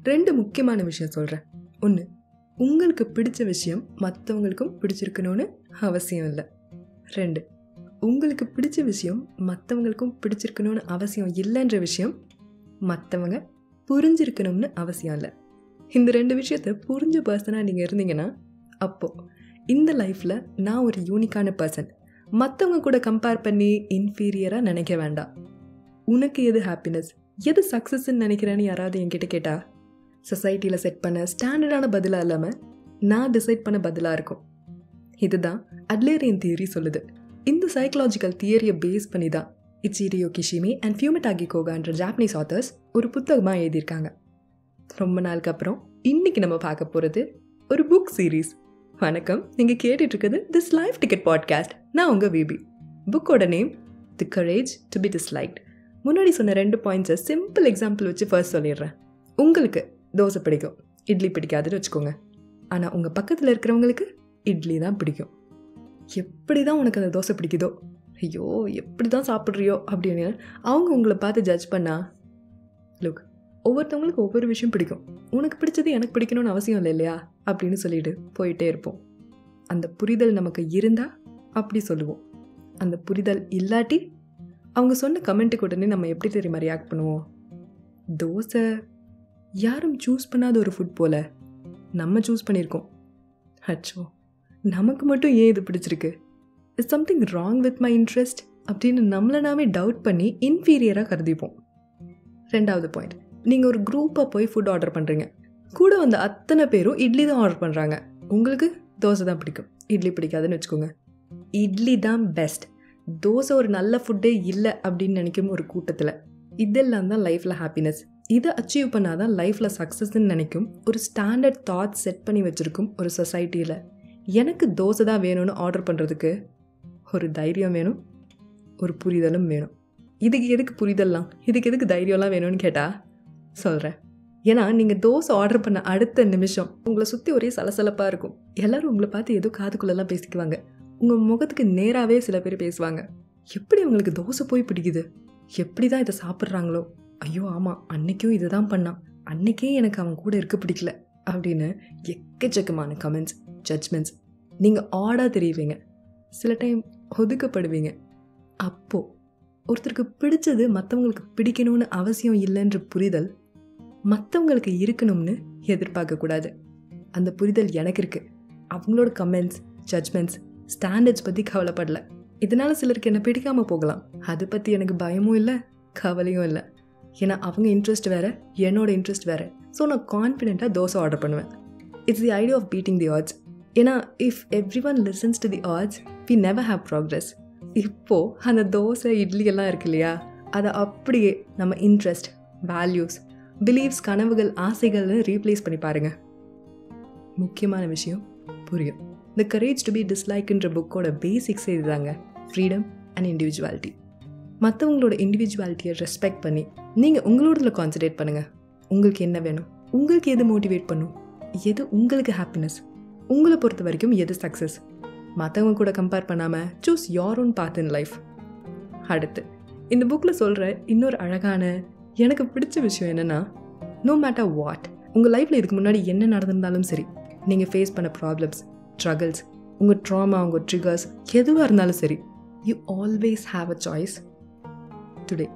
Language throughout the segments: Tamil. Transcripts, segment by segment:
ரெண்டு முக்கியமான விஷயம் சொல்கிறேன் ஒன்று உங்களுக்கு பிடிச்ச விஷயம் மற்றவங்களுக்கும் பிடிச்சிருக்கணும்னு அவசியம் இல்லை ரெண்டு உங்களுக்கு பிடிச்ச விஷயம் மற்றவங்களுக்கும் பிடிச்சிருக்கணும்னு அவசியம் இல்லைன்ற விஷயம் மற்றவங்க புரிஞ்சிருக்கணும்னு அவசியம் இல்லை இந்த ரெண்டு விஷயத்த புரிஞ்ச பர்சனாக நீங்கள் இருந்தீங்கன்னா அப்போது இந்த லைஃப்பில் நான் ஒரு யூனிக்கான பர்சன் மற்றவங்க கூட கம்பேர் பண்ணி இன்ஃபீரியராக நினைக்க வேண்டாம் உனக்கு எது ஹாப்பினஸ் எது சக்ஸஸ்ன்னு நினைக்கிறேன்னு யாராவது என்கிட்ட கேட்டா சொசைட்டியில் செட் பண்ண ஸ்டாண்டர்டான பதிலாக இல்லாமல் நான் டிசைட் பண்ண பதிலாக இருக்கும் இதுதான் அட்லேரியன் தியரி சொல்லுது இந்த சைக்கலாஜிக்கல் தியரியை பேஸ் பண்ணி தான் இச்சிரியோ கிஷிமி அண்ட் ஃபியூமட்டாகி கோகான்ற ஜாப்பனீஸ் ஆத்தர்ஸ் ஒரு புத்தகமாக எழுதியிருக்காங்க ரொம்ப நாளுக்கு அப்புறம் இன்னைக்கு நம்ம பார்க்க போகிறது ஒரு புக் சீரீஸ் வணக்கம் நீங்கள் கேட்டுட்டு இருக்கிறது திஸ் லைஃப் டிக்கெட் பாட்காஸ்ட் நான் உங்கள் விபி புக்கோட name the courage to be disliked முன்னாடி சொன்ன ரெண்டு பாயிண்ட்ஸை சிம்பிள் எக்ஸாம்பிள் வச்சு ஃபர்ஸ்ட் சொல்லிடுறேன் உங்களுக்கு தோசை பிடிக்கும் இட்லி பிடிக்காதுன்னு வச்சுக்கோங்க ஆனால் உங்கள் பக்கத்தில் இருக்கிறவங்களுக்கு இட்லி தான் பிடிக்கும் எப்படி தான் உனக்கு அந்த தோசை பிடிக்குதோ ஐயோ எப்படி தான் சாப்பிட்றியோ அப்படின்னு அவங்க உங்களை பார்த்து ஜட்ஜ் பண்ணா லுக் ஒவ்வொருத்தவங்களுக்கு ஒவ்வொரு விஷயம் பிடிக்கும் உனக்கு பிடிச்சது எனக்கு பிடிக்கணும்னு அவசியம் இல்லை இல்லையா அப்படின்னு சொல்லிட்டு போயிட்டே இருப்போம் அந்த புரிதல் நமக்கு இருந்தால் அப்படி சொல்லுவோம் அந்த புரிதல் இல்லாட்டி அவங்க சொன்ன கமெண்ட்டுக்கு உடனே நம்ம எப்படி தெரியுமா ரியாக்ட் பண்ணுவோம் தோசை யாரும் சூஸ் பண்ணாத ஒரு ஃபுட் போல நம்ம சூஸ் பண்ணியிருக்கோம் அச்சோ நமக்கு மட்டும் ஏன் இது பிடிச்சிருக்கு is something wrong with my interest அப்படின்னு நம்மளை நாமே டவுட் பண்ணி இன்ஃபீரியராக கருதிப்போம் ரெண்டாவது பாயிண்ட் நீங்கள் ஒரு குரூப்பாக போய் ஃபுட் ஆர்டர் பண்ணுறீங்க கூட வந்த அத்தனை பேரும் இட்லி தான் ஆர்டர் பண்ணுறாங்க உங்களுக்கு தோசை தான் பிடிக்கும் இட்லி பிடிக்காதுன்னு வச்சுக்கோங்க இட்லி தான் பெஸ்ட் தோசை ஒரு நல்ல ஃபுட்டே இல்லை அப்படின்னு நினைக்கும் ஒரு கூட்டத்தில் இதெல்லாம் தான் லைஃப்பில் ஹாப்பினஸ் இதை அச்சீவ் பண்ணால் தான் லைஃப்பில் சக்ஸஸ்ன்னு நினைக்கும் ஒரு ஸ்டாண்டர்ட் தாட் செட் பண்ணி வச்சுருக்கும் ஒரு சொசைட்டியில் எனக்கு தோசை தான் வேணும்னு ஆர்டர் பண்ணுறதுக்கு ஒரு தைரியம் வேணும் ஒரு புரிதலும் வேணும் இதுக்கு எதுக்கு புரிதல்லாம் இதுக்கு எதுக்கு தைரியம்லாம் வேணும்னு கேட்டால் சொல்கிறேன் ஏன்னா நீங்கள் தோசை ஆர்டர் பண்ண அடுத்த நிமிஷம் உங்களை சுற்றி ஒரே சலசலப்பாக இருக்கும் எல்லோரும் உங்களை பார்த்து ஏதோ காதுக்குள்ளெல்லாம் பேசிக்குவாங்க உங்கள் முகத்துக்கு நேராகவே சில பேர் பேசுவாங்க எப்படி அவங்களுக்கு தோசை போய் பிடிக்குது எப்படி தான் இதை சாப்பிட்றாங்களோ ஐயோ ஆமாம் அன்னைக்கும் இதை தான் பண்ணான் அன்னைக்கே எனக்கு அவன் கூட இருக்க பிடிக்கல அப்படின்னு எக்கச்சக்கமான கமெண்ட்ஸ் ஜட்ஜ்மெண்ட்ஸ் நீங்கள் ஆடாக தெரியுவீங்க சில டைம் ஒதுக்கப்படுவீங்க அப்போது ஒருத்தருக்கு பிடிச்சது மற்றவங்களுக்கு பிடிக்கணும்னு அவசியம் இல்லைன்ற புரிதல் மற்றவங்களுக்கு இருக்கணும்னு எதிர்பார்க்கக்கூடாது அந்த புரிதல் எனக்கு இருக்குது அவங்களோட கமெண்ட்ஸ் ஜட்ஜ்மெண்ட்ஸ் ஸ்டாண்டர்ட்ஸ் பற்றி கவலைப்படல இதனால் சிலருக்கு என்ன பிடிக்காமல் போகலாம் அதை பற்றி எனக்கு பயமும் இல்லை கவலையும் இல்லை ஏன்னா அவங்க இன்ட்ரெஸ்ட் வேறு என்னோட இன்ட்ரெஸ்ட் வேறு ஸோ நான் கான்ஃபிடென்ட்டாக தோசை ஆர்டர் பண்ணுவேன் it's the idea of beating the odds ஏன்னா if everyone listens to the odds we never have progress இப்போது அந்த தோசை இட்லி எல்லாம் இருக்கு இல்லையா அதை அப்படியே நம்ம இன்ட்ரெஸ்ட் வேல்யூஸ் பிலீவ்ஸ் கனவுகள் ஆசைகள்னு ரீப்ளேஸ் பண்ணி பாருங்கள் முக்கியமான விஷயம் புரியும் த கரேஜ் டு பி டிஸ்லைக்குன்ற புக்கோட பேசிக்ஸே இதுதாங்க ஃப்ரீடம் அண்ட் இண்டிவிஜுவாலிட்டி மற்றவங்களோட இண்டிவிஜுவாலிட்டியை ரெஸ்பெக்ட் பண்ணி நீங்கள் உங்களோடதில் கான்சன்ட்ரேட் பண்ணுங்கள் உங்களுக்கு என்ன வேணும் உங்களுக்கு எது மோட்டிவேட் பண்ணும் எது உங்களுக்கு ஹாப்பினஸ் உங்களை பொறுத்த வரைக்கும் எது சக்ஸஸ் மற்றவங்க கூட கம்பேர் பண்ணாமல் choose your own path in life அடுத்து இந்த புக்கில் சொல்கிற இன்னொரு அழகான எனக்கு பிடிச்ச விஷயம் என்னென்னா நோ மேட்டர் வாட் உங்கள் லைஃப்பில் இதுக்கு முன்னாடி என்ன நடந்திருந்தாலும் சரி நீங்கள் ஃபேஸ் பண்ண ப்ராப்ளம்ஸ் ஸ்ட்ரகிள்ஸ் உங்கள் ட்ராமா உங்கள் ட்ரிகர்ஸ் எதுவாக இருந்தாலும் சரி you always have a choice today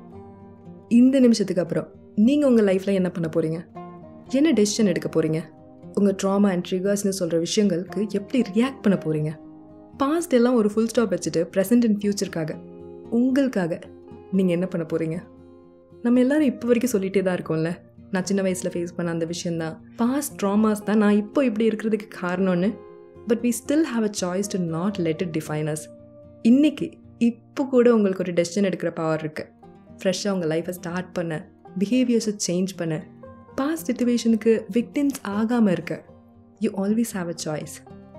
இந்த நிமிஷத்துக்கு அப்புறம் நீங்கள் உங்கள் லைஃப்பில் என்ன பண்ண போகிறீங்க என்ன டெசிஷன் எடுக்க போகிறீங்க உங்கள் ட்ராமா அண்ட் ட்ரிகர்ஸ்னு சொல்கிற விஷயங்களுக்கு எப்படி ரியாக்ட் பண்ண போகிறீங்க பாஸ்ட் எல்லாம் ஒரு ஃபுல் ஸ்டாப் வச்சுட்டு ப்ரெசென்ட் அண்ட் ஃப்யூச்சருக்காக உங்களுக்காக நீங்கள் என்ன பண்ண போகிறீங்க நம்ம எல்லாரும் இப்போ வரைக்கும் சொல்லிகிட்டே தான் இருக்கோம்ல நான் சின்ன வயசில் ஃபேஸ் பண்ண அந்த விஷயந்தான் பாஸ்ட் ட்ராமாஸ் தான் நான் இப்போ இப்படி இருக்கிறதுக்கு காரணம்னு but we still have a choice to not let it defines இன்றைக்கி இப்போ கூட உங்களுக்கு ஒரு டெசிஷன் எடுக்கிற பவர் இருக்குது ஃப்ரெஷ்ஷாக உங்கள் லைஃப்பை ஸ்டார்ட் பண்ண பிஹேவியர்ஸை சேஞ்ச் பண்ண பாஸ்ட் சிச்சுவேஷனுக்கு விக்டிம்ஸ் ஆகாமல் இருக்க you always have a choice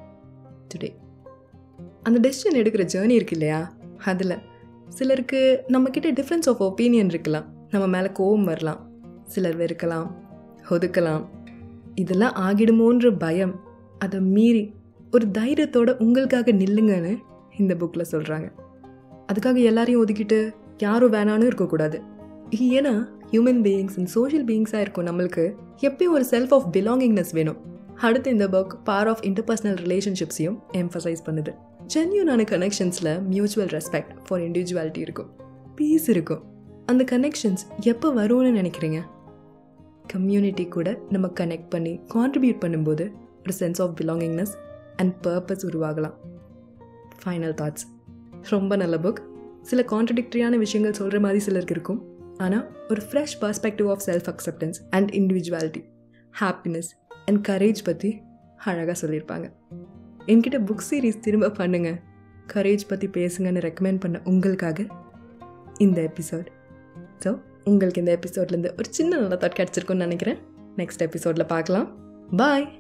today அந்த டெசிஷன் எடுக்கிற ஜேர்னி இருக்கு இல்லையா அதில் சிலருக்கு நம்மக்கிட்ட டிஃப்ரென்ஸ் ஆஃப் ஒப்பீனியன் இருக்கலாம் நம்ம மேலே கோவம் வரலாம் சிலர் வெறுக்கலாம் ஒதுக்கலாம் இதெல்லாம் ஆகிடுமோன்ற பயம் அதை மீறி ஒரு தைரியத்தோட உங்களுக்காக நில்லுங்கன்னு இந்த புக்கில் சொல்கிறாங்க அதுக்காக எல்லாரையும் ஒதுக்கிட்டு யாரும் வேணான்னு இருக்கக்கூடாது ஏன்னா ஹியூமன் பீயிங்ஸ் அண்ட் சோஷியல் பீயிங்ஸாக இருக்கும் நம்மளுக்கு எப்பயும் ஒரு செல்ஃப் ஆஃப் பிலாங்கிங்னஸ் வேணும் அடுத்து இந்த புக் பார் ஆஃப் இன்டர்பர்சனல் ரிலேஷன்ஷிப்ஸையும் எம்ஃபசைஸ் பண்ணுது ஜென்யூனான கனெக்ஷன்ஸில் மியூச்சுவல் ரெஸ்பெக்ட் ஃபார் இண்டிவிஜுவாலிட்டி இருக்கும் பீஸ் இருக்கும் அந்த கனெக்ஷன்ஸ் எப்போ வரும்னு நினைக்கிறீங்க கம்யூனிட்டி கூட நம்ம கனெக்ட் பண்ணி கான்ட்ரிபியூட் பண்ணும்போது ஒரு sense of belongingness and purpose உருவாகலாம் ஃபைனல் தாட்ஸ் ரொம்ப நல்ல புக் சில கான்ட்ரடிக்டரியான விஷயங்கள் சொல்கிற மாதிரி சிலருக்கு இருக்கும் ஆனால் ஒரு fresh perspective of self acceptance and individuality happiness and courage பற்றி அழகாக சொல்லியிருப்பாங்க என்கிட்ட புக் சீரீஸ் திரும்ப பண்ணுங்க கரேஜ் பற்றி பேசுங்கன்னு ரெக்கமெண்ட் பண்ண உங்களுக்காக இந்த எபிசோட் ஸோ உங்களுக்கு இந்த எபிசோட்லேருந்து ஒரு சின்ன நல்ல தாட் கிடச்சிருக்குன்னு நினைக்கிறேன் நெக்ஸ்ட் எபிசோடில் பார்க்கலாம் பாய்